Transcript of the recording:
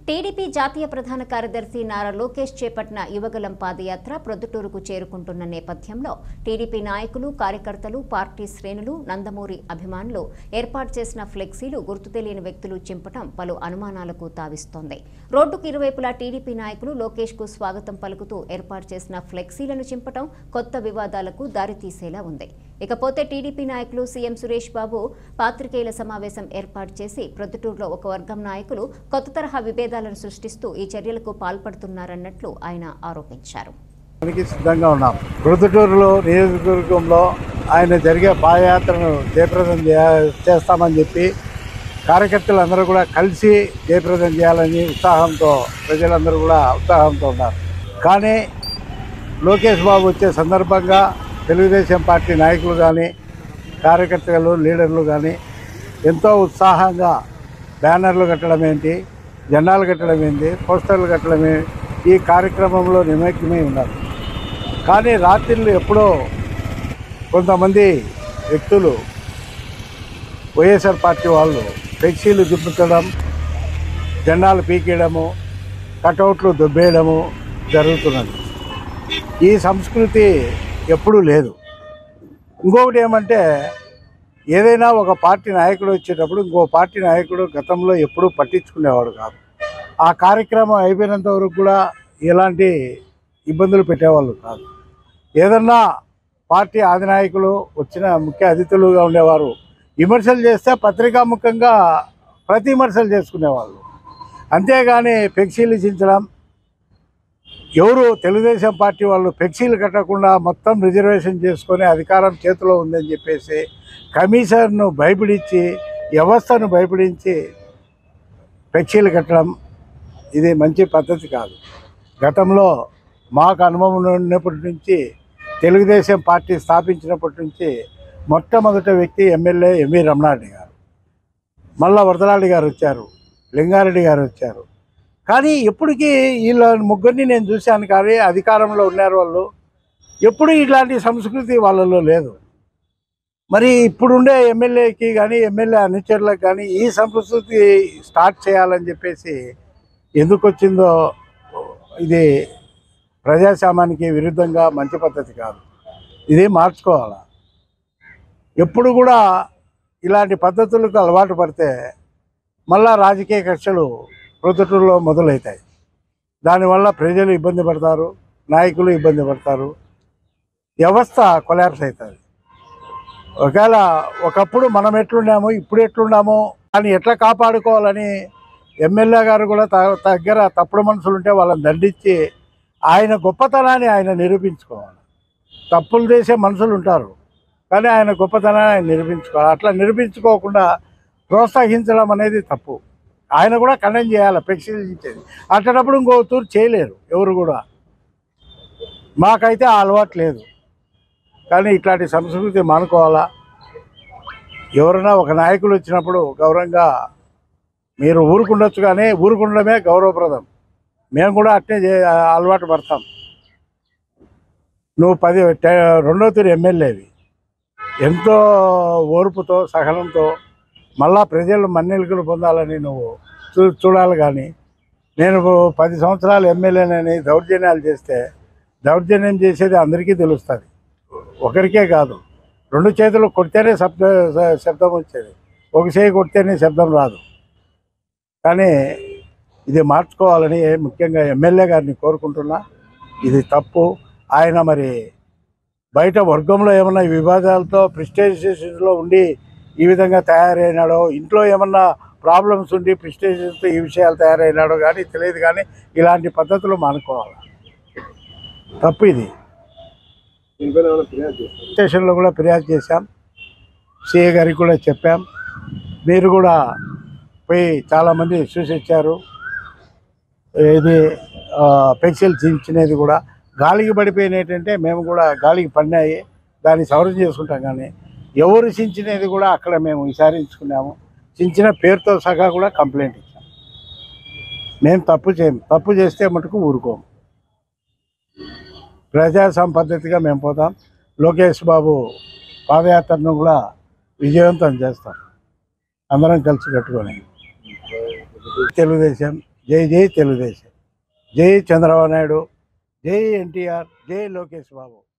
TDP జాతీయ ప్రధాన కార్యదర్శి నారా లోకేష్ చేపట్టిన యువగలం పాదయాత్ర ప్రొద్దుటూరుకు చేరుకుంటున్న నేపథ్యంలో టీడీపీ నాయకులు కార్యకర్తలు పార్టీ శ్రేణులు నందమూరి అభిమానులు ఏర్పాటు చేసిన ఫ్లెక్సీలు గుర్తు తెలియని వ్యక్తులు చింపటం పలు అనుమానాలకు తావిస్తోంది రోడ్డుకు ఇరువైపులా టీడీపీ నాయకులు లోకేష్ కు స్వాగతం పలుకుతూ ఏర్పాటు చేసిన ఫ్లెక్సీలను చింపటం కొత్త వివాదాలకు దారితీసేలా ఉంది ఇకపోతే టీడీపీ నాయకులు సీఎం సురేష్ బాబు పాత్రికేయుల సమావేశం ఏర్పాటు చేసి ప్రొద్దుటూరులో ఒక వర్గం నాయకులు కొత్త తరహా విభేదాలను సృష్టిస్తూ ఈ చర్యలకు పాల్పడుతున్నారన్నట్లు ఆయన ఆరోపించారు దానికి సిద్ధంగా ఉన్నాం ప్రొద్దుటూరులో నియోజకవర్గంలో ఆయన జరిగే పాదయాత్రను జయప్రదం చేయ- చేస్తామని చెప్పి కార్యకర్తలందరూ కూడా కలిసి జయప్రదం చేయాలని ఉత్సాహంతో ప్రజలందరూ కూడా ఉత్సాహంతో ఉన్నారు కానీ లోకేష్ బాబు వచ్చే సందర్భంగా తెలుగుదేశం పార్టీ నాయకులు కానీ కార్యకర్తలు లీడర్లు కానీ ఎంతో ఉత్సాహంగా బ్యానర్లు కట్టడం ఏంటి జెండాలు కట్టడం ఏంటి పోస్టర్లు కట్టడం ఏంటి ఈ కార్యక్రమంలో నిమగ్నమై ఉన్నారు కానీ రాత్రిళ్ళు ఎప్పుడో కొంతమంది వ్యక్తులు వైఎస్ఆర్ పార్టీ వాళ్ళు ఫ్లెక్సీలు దింపుతడం జెండాలు పీకేయడము కటౌట్లు దుబ్బేయడము జరుగుతున్నది ఈ సంస్కృతి ఎప్పుడూ లేదు ఇంకొకటి ఏమంటే ఏదైనా ఒక పార్టీ నాయకుడు వచ్చేటప్పుడు ఇంకో పార్టీ నాయకుడు గతంలో ఎప్పుడూ పట్టించుకునేవాడు కాదు ఆ కార్యక్రమం అయిపోయినంత వరకు కూడా ఎలాంటి ఇబ్బందులు పెట్టేవాళ్ళు కాదు ఏదన్నా పార్టీ అధినాయకులు వచ్చిన ముఖ్య అతిథులుగా ఉండేవారు విమర్శలు చేస్తే పత్రికాముఖంగా ప్రతి విమర్శలు చేసుకునేవాళ్ళు అంతేగాని ఫ్లెక్సీలు చించడం ఎవరు తెలుగుదేశం పార్టీ వాళ్ళు ఫ్లెక్సీలు కట్టకుండా మొత్తం రిజర్వేషన్ చేసుకొని అధికారం చేతిలో ఉందని చెప్పేసి కమిషన్ను భయపడించి వ్యవస్థను భయపడించి ఫ్లెక్సీలు కట్టడం ఇది మంచి పద్ధతి కాదు గతంలో మాకు అనుభవం ఉన్నప్పటి నుంచి తెలుగుదేశం పార్టీ స్థాపించినప్పటి నుంచి మొట్టమొదటి వ్యక్తి ఎమ్మెల్యే ఎంవి రమణారెడ్డి గారు మళ్ళా వరదలాడి గారు వచ్చారు లింగారెడ్డి గారు వచ్చారు కానీ ఎప్పటికీ వీళ్ళ ముగ్గురిని నేను చూశాను కానీ అధికారంలో ఉన్నారు వాళ్ళు ఎప్పుడు ఇట్లాంటి సంస్కృతి వాళ్ళలో లేదు మరి ఇప్పుడుండే ఎమ్మెల్యేకి కానీ ఎమ్మెల్యే అనుచరులకు కానీ ఈ సంస్కృతి స్టార్ట్ చేయాలని చెప్పేసి ఎందుకు వచ్చిందో ఇది ప్రజాస్వామ్యానికి విరుద్ధంగా మంచి పద్ధతి కాదు ఇది మార్చుకోవాలి ఎప్పుడు కూడా ఇలాంటి పద్ధతులకు అలవాటు పడితే మళ్ళా రాజకీయ కక్షలు ప్రొద్దుటూరులో మొదలవుతాయి దానివల్ల ప్రజలు ఇబ్బంది పడతారు నాయకులు ఇబ్బంది పడతారు వ్యవస్థ కొలాప్స్ అవుతుంది ఒకవేళ ఒకప్పుడు మనం ఎట్లున్నామో ఇప్పుడు ఎట్లున్నామో అని ఎట్లా కాపాడుకోవాలని ఎమ్మెల్యే గారు కూడా త- దగ్గర తప్పుడు మనుషులు ఉంటే వాళ్ళని దండించి ఆయన గొప్పతనాన్ని ఆయన నిరూపించుకోవాలి తప్పులు చేసే మనుషులు ఉంటారు కానీ ఆయన గొప్పతనాన్ని ఆయన నిరూపించుకోవాలి అట్లా నిరూపించుకోకుండా ప్రోత్సహించడం అనేది తప్పు ఆయన కూడా ఖండన చేయాలి పరిశీలించేది అట్టేటప్పుడు ఇంకో తూరు చేయలేరు ఎవరు కూడా మాకైతే ఆ అలవాటు లేదు కానీ ఇట్లాంటి సంస్కృతి మానుకోవాలా ఎవరైనా ఒక నాయకులు వచ్చినప్పుడు గౌరవంగా మీరు ఊరుకుండొచ్చు కానీ ఊరుకుండడమే గౌరవప్రదం మేము కూడా అట్నే చే అలవాటు పడతాం నువ్వు పది టె- రెండో తూరు ఎమ్మెల్యేవి ఎంతో ఓర్పుతో సహనంతో మళ్ళా ప్రజలు మన్నెలుకలు పొందాలని నువ్వు చూ చూడాలి కానీ నేను పది సంవత్సరాలు ఎమ్మెల్యేనని దౌర్జన్యాలు చేస్తే దౌర్జన్యం చేసేది అందరికీ తెలుస్తుంది ఒకరికే కాదు రెండు చేతులు కొడితేనే శబ్ద శబ్దం వచ్చేది ఒక చేయి కొడితేనే శబ్దం రాదు కానీ ఇది మార్చుకోవాలని ముఖ్యంగా ఎమ్మెల్యే గారిని కోరుకుంటున్నా ఇది తప్పు ఆయన మరి బయట వర్గంలో ఏమన్నా ఈ వివాదాలతో ప్రిస్టేషన్లో ఉండి ఈ విధంగా తయారైనాడో ఇంట్లో ఏమన్నా ప్రాబ్లమ్స్ ఉండి ప్రిస్టేషన్తో ఈ విషయాలు తయారైనాడో కానీ తెలియదు కానీ ఇలాంటి పద్ధతులు మానుకోవాలి తప్పు ఇది స్టేషన్లో కూడా ఫిర్యాదు చేశాం సిఏ గారికి కూడా చెప్పాం మీరు కూడా పోయి చాలామంది చూసి వచ్చారు ఇది పెన్సిల్ చించినది కూడా గాలికి పడిపోయినట్టంటే మేము కూడా గాలికి పడినాయి దాన్ని సవరణ చేసుకుంటాం కానీ ఎవరు చించినది కూడా అక్కడ మేము విచారించుకున్నాము చించిన పేరుతో సహా కూడా కంప్లైంట్ ఇచ్చాం మేము తప్పు చేయం తప్పు చేస్తే మటుకు ఊరుకోము ప్రజాస్వామ్య పద్ధతిగా మేము పోతాం లోకేష్ బాబు పాదయాత్రను కూడా విజయవంతం చేస్తాం అందరం కలిసి కట్టుకొని తెలుగుదేశం జై జై తెలుగుదేశం జై చంద్రబాబు నాయుడు జై ఎన్టీఆర్ జై లోకేష్ బాబు